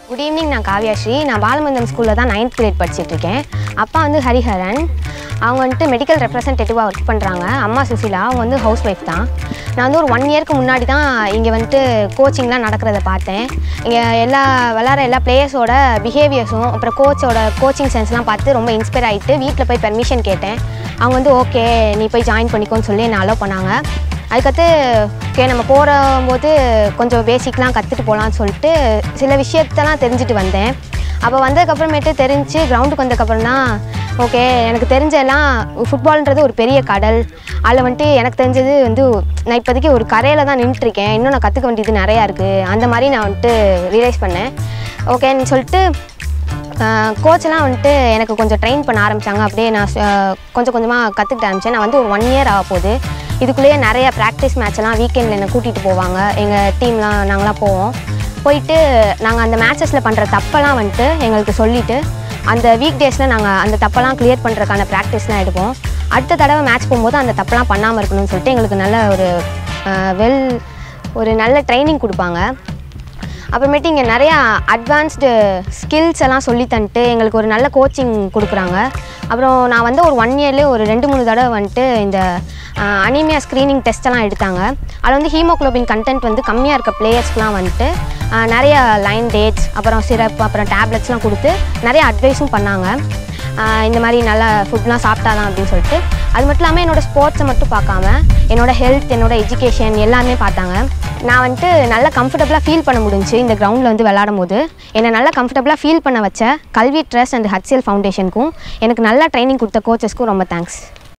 good evening நான் காவ்யாஸ்ரீ நான் பாலமந்தம் ஸ்கூலில் தான் நைன்த் கிரேட் படிச்சுட்டு இருக்கேன் அப்பா வந்து ஹரிஹரன் அவங்க வந்துட்டு மெடிக்கல் ரெப்ரசன்டேட்டிவாக ஒர்க் பண்ணுறாங்க அம்மா சுசிலா அவங்க வந்து ஹவுஸ் ஒய்ஃப் தான் நான் வந்து ஒரு ஒன் இயர்க்கு முன்னாடி தான் இங்கே வந்துட்டு கோச்சிங்லாம் நடக்கிறத பார்த்தேன் இங்கே எல்லா விளாட்ற எல்லா பிளேயர்ஸோட பிஹேவியர்ஸும் அப்புறம் கோச்சோட கோச்சிங் சென்ஸ்லாம் பார்த்து ரொம்ப இன்ஸ்பயர் ஆகிட்டு வீட்டில் போய் பெர்மிஷன் கேட்டேன் அவங்க வந்து ஓகே நீ போய் ஜாயின் பண்ணிக்கோன்னு சொல்லி என்னை அலோவ் பண்ணாங்க அதுக்கடுத்து ஓகே நம்ம போகும்போது கொஞ்சம் பேசிக்லாம் கற்றுட்டு போகலான்னு சொல்லிட்டு சில விஷயத்தெல்லாம் தெரிஞ்சுட்டு வந்தேன் அப்போ வந்ததுக்கப்புறமேட்டு தெரிஞ்சு கிரவுண்டுக்கு வந்ததுக்கப்புறம் தான் ஓகே எனக்கு தெரிஞ்செல்லாம் ஃபுட்பால்ன்றது ஒரு பெரிய கடல் அதில் வந்துட்டு எனக்கு தெரிஞ்சது வந்து நான் இப்போதைக்கு ஒரு கரையில் தான் நின்றுட்டுருக்கேன் இன்னும் நான் கற்றுக்க வேண்டியது நிறையா இருக்குது அந்த மாதிரி நான் வந்துட்டு ரியலைஸ் பண்ணேன் ஓகேன்னு சொல்லிட்டு கோச்செல்லாம் வந்துட்டு எனக்கு கொஞ்சம் ட்ரெயின் பண்ண ஆரம்பித்தாங்க அப்படியே நான் அஹ், கொஞ்சம் கொஞ்சமாக கற்றுக்கிட்ட ஆரம்பித்தேன் நான் வந்து ஒரு ஒன் இயர் ஆக போகுது இதுக்குள்ளேயே நிறைய ப்ராக்டிஸ் மேட்ச்லாம் வீக்கெண்டில் என்னை கூட்டிகிட்டு போவாங்க எங்கள் டீம்லாம் நாங்களாம் போவோம் போயிட்டு நாங்கள் அந்த மேட்சஸில் பண்ணுற தப்பெல்லாம் வந்துட்டு எங்களுக்கு சொல்லிவிட்டு அந்த வீக் டேஸில் நாங்கள் அந்த தப்பெல்லாம் கிளியர் பண்ணுறதுக்கான ப்ராக்டிஸ்லாம் எடுப்போம் அடுத்த தடவை மேட்ச் போகும்போது அந்த தப்பெல்லாம் பண்ணாமல் இருக்கணும்னு சொல்லிட்டு எங்களுக்கு நல்ல ஒரு வெல் ஒரு நல்ல ட்ரைனிங் கொடுப்பாங்க அப்புறமேட்டு இங்கே நிறையா அட்வான்ஸ்டு ஸ்கில்ஸ் எல்லாம் சொல்லி தந்துட்டு எங்களுக்கு ஒரு நல்ல கோச்சிங் கொடுக்குறாங்க அப்புறம் நான் வந்து ஒரு ஒன் இயர்லேயே ஒரு ரெண்டு மூணு தடவை வந்துட்டு இந்த அனீமியா ஸ்க்ரீனிங் டெஸ்ட்டெல்லாம் எடுத்தாங்க அதில் வந்து ஹீமோக்ளோபின் கண்டென்ட் வந்து கம்மியாக இருக்க பிளேயர்ஸ்க்குலாம் வந்துட்டு ஆஹ், நிறைய லைன் டேட்ஸ் அப்புறம் சிரப் அப்புறம் டேப்லெட்ஸ்லாம் கொடுத்து நிறைய அட்வைஸும் பண்ணாங்க ஆஹ் இந்த மாதிரி நல்ல ஃபுட்லாம் சாப்பிட்டாதான் அப்படின்னு சொல்லிட்டு அது மட்டும் இல்லாமல் என்னோட ஸ்போர்ட்ஸை மட்டும் பார்க்காம என்னோட ஹெல்த் என்னோட எஜுகேஷன் எல்லாமே பார்த்தாங்க நான் வந்துட்டு நல்லா கம்ஃபர்டபுளாக ஃபீல் பண்ண முடிஞ்சுச்சு இந்த கிரவுண்டில் வந்து விளாடும் போது என்னை நல்லா கம்ஃபர்டபுளாக ஃபீல் பண்ண வச்ச கல்வி ட்ரஸ்ட் அண்ட் ஹச்சிஎல் ஃபவுண்டேஷனுக்கும் எனக்கு நல்லா ட்ரைனிங் கொடுத்த கோச்சஸ்க்கும் ரொம்ப தேங்க்ஸ்